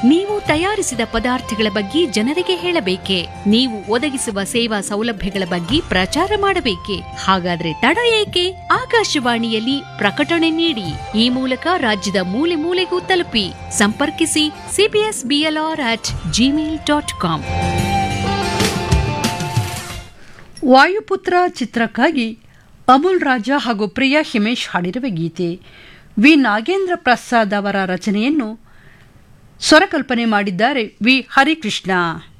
ನೀವು ತಯಾರಿಸಿದ ಪದಾರ್ಥಗಳ ಬಗ್ಗೆ ಜನರಿಗೆ ಹೇಳಬೇಕೆ ನೀವು ಒದಗಿಸುವ ಸೇವಾ ಸೌಲಭ್ಯಗಳ ಬಗ್ಗೆ ಪ್ರಚಾರ ಮಾಡಬೇಕೆ ಹಾಗಾದ್ರೆ ತಡ ಏಕೆ ಆಕಾಶವಾಣಿಯಲ್ಲಿ ಪ್ರಕಟಣೆ ನೀಡಿ ಈ ಮೂಲಕ ರಾಜ್ಯದ ಮೂಲೆ ಮೂಲೆಗೂ ತಲುಪಿ ಸಂಪರ್ಕಿಸಿ CBS BLR at Gmail dot com Vayuputra ಚಿತ್ರಕ್ಕಾಗಿ ಅಮುಲ್ ರಾಜ ಹಾಗೂ ಪ್ರಿಯಾ ಹಿಮೇಶ್ ಹಾಡಿರುವ ಗೀತೆ ವಿ ನಾಗೇಂದ್ರ ಪ್ರಸಾದ್ ಅವರ ರಚನೆಯನ್ನು ಸ್ವರಕಲ್ಪನೆ ಮಾಡಿದ್ದಾರೆ ವಿ ಹರಿಕೃಷ್ಣ